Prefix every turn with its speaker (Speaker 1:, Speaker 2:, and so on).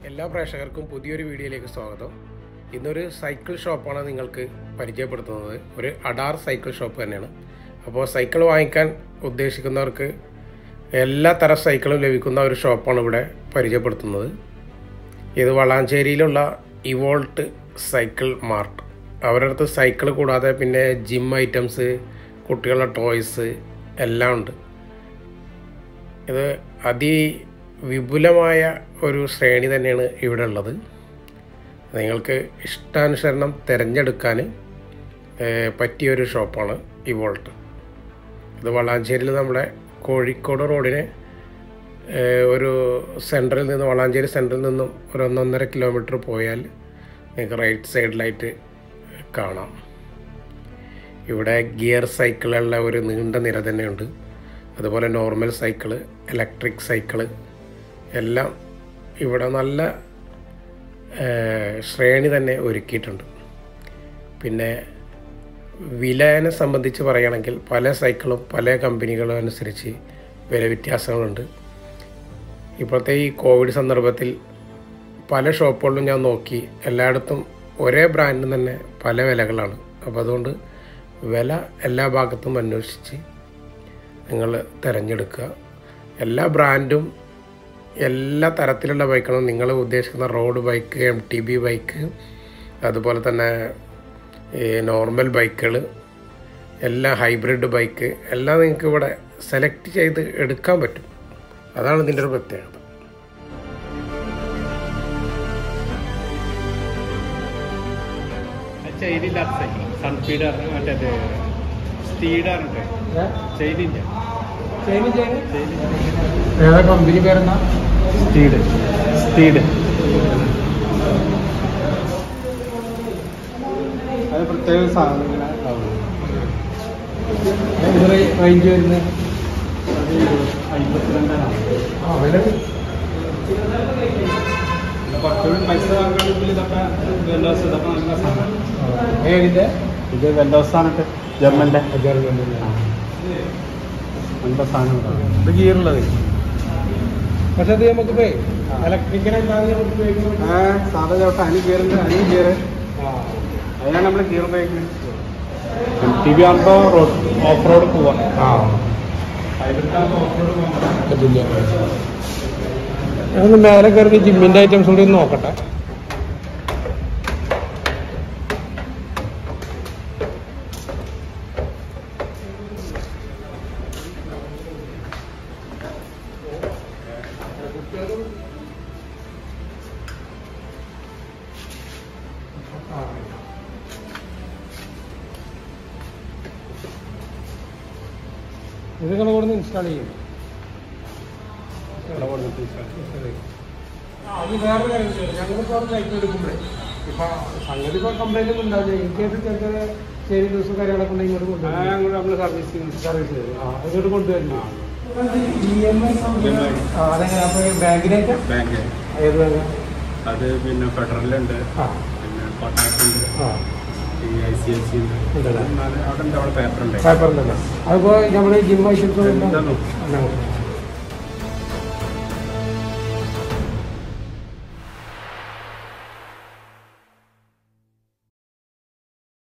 Speaker 1: എല്ലാ പ്രേക്ഷകർക്കും പുതിയൊരു വീഡിയോയിലേക്ക് സ്വാഗതം ഇന്നൊരു സൈക്കിൾ ഷോപ്പാണ് നിങ്ങൾക്ക് പരിചയപ്പെടുത്തുന്നത് ഒരു അഡാർ സൈക്കിൾ ഷോപ്പ് തന്നെയാണ് അപ്പോൾ സൈക്കിൾ വാങ്ങിക്കാൻ ഉദ്ദേശിക്കുന്നവർക്ക് എല്ലാ തരം സൈക്കിളും ലഭിക്കുന്ന ഒരു ഷോപ്പാണ് ഇവിടെ പരിചയപ്പെടുത്തുന്നത് ഇത് വളാഞ്ചേരിയിലുള്ള ഇവോൾട്ട് സൈക്കിൾ മാർട്ട് അവരുടെ അടുത്ത് സൈക്കിൾ കൂടാതെ പിന്നെ ജിം ഐറ്റംസ് കുട്ടികളുടെ ടോയ്സ് എല്ലാം ഉണ്ട് ഇത് അതിവിപുലമായ ഒരു ശ്രേണി തന്നെയാണ് ഇവിടെ ഉള്ളത് നിങ്ങൾക്ക് ഇഷ്ടാനുസരണം തിരഞ്ഞെടുക്കാൻ ഏഹ്, പറ്റിയൊരു ഷോപ്പാണ് ഇവോൾട്ട് ഇത് വളാഞ്ചേരിയിൽ നമ്മുടെ കോഴിക്കോട് റോഡിന് ഏഹ്, ഒരു സെൻറ്ററിൽ നിന്ന് വളാഞ്ചേരി സെൻറ്ററിൽ നിന്നും ഒരു ഒന്നൊന്നര കിലോമീറ്റർ പോയാൽ നിങ്ങൾക്ക് റൈറ്റ് സൈഡിലായിട്ട് കാണാം ഇവിടെ ഗിയർ സൈക്കിളുകളുടെ ഒരു നീണ്ട നിര തന്നെയുണ്ട് അതുപോലെ നോർമൽ സൈക്കിള് ഇലക്ട്രിക് സൈക്കിള് എല്ലാം ഇവിടെ നല്ല ഏഹ്, ശ്രേണി തന്നെ ഒരുക്കിയിട്ടുണ്ട് പിന്നെ വിലനെ സംബന്ധിച്ച് പറയുകയാണെങ്കിൽ പല സൈക്കിളും പല കമ്പനികളും അനുസരിച്ച് വില വ്യത്യാസങ്ങളുണ്ട് ഇപ്പോഴത്തെ ഈ കോവിഡ് സന്ദർഭത്തിൽ പല ഷോപ്പുകളിലും ഞാൻ നോക്കി എല്ലായിടത്തും ഒരേ ബ്രാൻഡിന് തന്നെ പല വിലകളാണ് അപ്പോൾ അതുകൊണ്ട് വില എല്ലാ ഭാഗത്തും അന്വേഷിച്ച് നിങ്ങൾ തിരഞ്ഞെടുക്കുക എല്ലാ ബ്രാൻഡും എല്ലാ തരത്തിലുള്ള ബൈക്കുകളും നിങ്ങൾ ഉദ്ദേശിക്കുന്ന road bike M T B bike അതുപോലെ തന്നെ ഈ നോർമൽ ബൈക്കുകൾ എല്ലാ ഹൈബ്രിഡ് ബൈക്ക് എല്ലാം നിങ്ങൾക്ക് ഇവിടെ സെലക്ട് ചെയ്ത് എടുക്കാൻ പറ്റും അതാണ് ഇതിൻ്റെ ഒരു പ്രത്യേകത
Speaker 2: ചെയ്തില്ലാത്ത സൈക്കിൾ സൺഫീഡ് മറ്റേത് സ്റ്റീഡ് പറഞ്ഞിട്ട് ചെയ്തില്ല
Speaker 3: ഏതാ കമ്പനി പേരെന്നാ
Speaker 2: സ്റ്റീഡ് സ്റ്റീഡ് അത് പ്രത്യേക സാധനം ഇങ്ങനെ
Speaker 3: റേഞ്ച് വരുന്നത്
Speaker 2: അമ്പത്തിരണ്ടാണ്
Speaker 3: ആ വില
Speaker 2: കുറച്ചുകൂടി പൈസ വാങ്ങുകയാണെങ്കിൽ ഇതൊക്കെ വെല്ലോസ് ഇതൊക്കെ നല്ല സാധനം
Speaker 3: ഏതിന്റെ
Speaker 2: ഇത് വെല്ലോസ് ആണ് ജർമ്മൻ്റെ
Speaker 3: ജർമ്മനിലെ
Speaker 2: നല്ല സാധനം
Speaker 3: ഇത് ഗിയറുള്ളത് പക്ഷെ അത് നമുക്ക് പോയി ഇലക്ട്രിക്കലായിട്ടാണ് നമുക്ക് ഉപയോഗിക്കുന്നത്
Speaker 2: സാധാ ചോട്ട അനി ഗിയറുണ്ട് അനി ഗിയർ അതിനാണ് നമ്മൾ ഗിയർ ഉപയോഗിക്കുന്നത് എം ടി വി ആകുമ്പോൾ റോഡ് ഓഫ് റോഡ് പോവാം
Speaker 3: ആ
Speaker 2: ഹൈബ്രിഡ് ആകുമ്പോൾ ഓഫ് റോഡ് പോകാൻ
Speaker 3: പറ്റില്ല ഞാനൊന്ന് മേലെ കയറി ജിമ്മിന്റെ ഐറ്റംസ് കൂടി ഒന്ന് നോക്കട്ടെ ഇത് നിങ്ങൾ ഇവിടെ നിന്ന് ഇൻസ്റ്റാൾ ചെയ്യും അത് വേറെ കാര്യം ഞങ്ങളിപ്പോ സൈക്കിൾ എടുക്കുമ്പോഴേ ഇപ്പൊ സംഗതി ഇപ്പൊ കംപ്ലൈന്റ് ഒന്നും ഉണ്ടാവില്ല എനിക്ക് ചെറിയ ചെറിയ ദിവസം കാര്യങ്ങളൊക്കെ ഉണ്ടെങ്കിൽ ഇങ്ങോട്ട് കൊണ്ടുവരും
Speaker 2: നമ്മൾ സർവീസ് ചെയ്യുന്നു
Speaker 3: സർവീസ് ചെയ്യും ആ ഇങ്ങോട്ട് കൊണ്ടുവരുന്നു ഇ എം ഐ അതെങ്ങനെ അപ്പൊ ബാങ്കിലേക്ക്
Speaker 2: ബാങ്ക്
Speaker 3: ഏത് ബാങ്ക്
Speaker 2: അത് പിന്നെ ഫെഡറലുണ്ട്
Speaker 3: ആ
Speaker 2: പിന്നെ കൊട്ടാക്കുണ്ട്
Speaker 3: ആ
Speaker 2: ഈ ഐ സി ഐ സി ഉണ്ട്
Speaker 3: ഉണ്ടല്ലേ?
Speaker 2: എന്നാല് അവിടെ ഉണ്ട് അവിടെ പേപ്പർ ഉണ്ട്
Speaker 3: പേപ്പറിലല്ല അതിപ്പോ നമ്മുടെ ജിം ഐറ്റംസ്
Speaker 2: എന്താ നോക്ക്?
Speaker 3: നോക്കാം